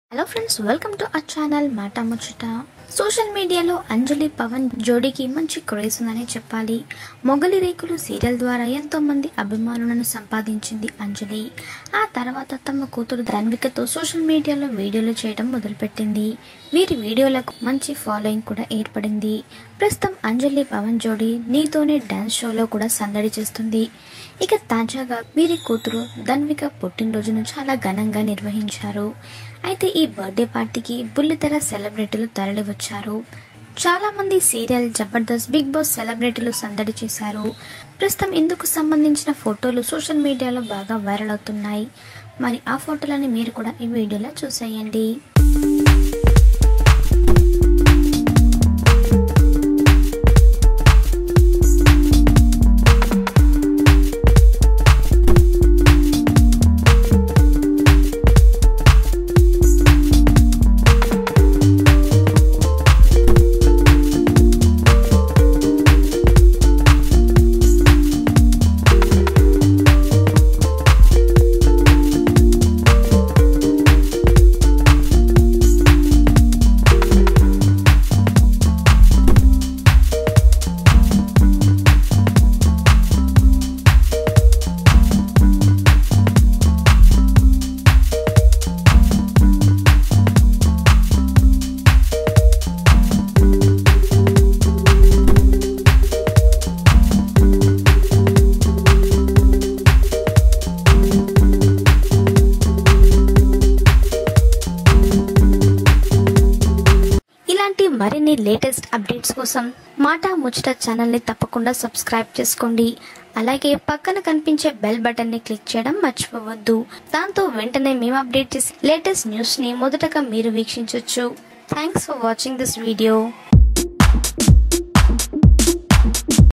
hello friends welcome to a channel మాట ముచ్చట social మీడియాలో అంజలి పవన్ జోడీకి మంచి క్రేజ్ ఉందని చెప్పాలి మొగలి రేకులు సీరియల్ ద్వారా ఎంతో మంది అభిమానులను సంపాదించింది అంజలి ఆ తర్వాత తమ కూతురు ధన్వికతో సోషల్ మీడియాలో వీడియోలు చేయడం మొదలుపెట్టింది వీరి వీడియోలకు మంచి ఫాలోయింగ్ కూడా ఏర్పడింది ప్రస్తుతం అంజలి పవన్ జోడీ నీతోనే డాన్స్ షోలో కూడా సందడి చేస్తుంది ఇక తాజాగా వీరి కూతురు ధన్విక పుట్టినరోజును చాలా ఘనంగా నిర్వహించారు అయితే ఈ బర్త్డే పార్టీకి బుల్లితెర సెలబ్రిటీలు తరలి వచ్చారు చాలా మంది సీరియల్ జబర్దస్త్ బిగ్ బాస్ సెలబ్రిటీలు సందడి చేశారు ప్రస్తుతం ఇందుకు సంబంధించిన ఫోటోలు సోషల్ మీడియాలో బాగా వైరల్ అవుతున్నాయి మరి ఆ ఫోటోలని మీరు కూడా ఈ వీడియోలో చూసేయండి ఇలాంటి మరిన్ని లేటెస్ట్ అప్డేట్స్ కోసం మాట ముచ్చట ఛానల్ని తప్పకుండా సబ్స్క్రైబ్ చేసుకోండి అలాగే పక్కన కనిపించే బెల్ బటన్ని క్లిక్ చేయడం మర్చిపోవద్దు దాంతో వెంటనే మేము అప్డేట్ చేసి లేటెస్ట్ న్యూస్ని మొదటగా మీరు వీక్షించవచ్చు thanks for watching this video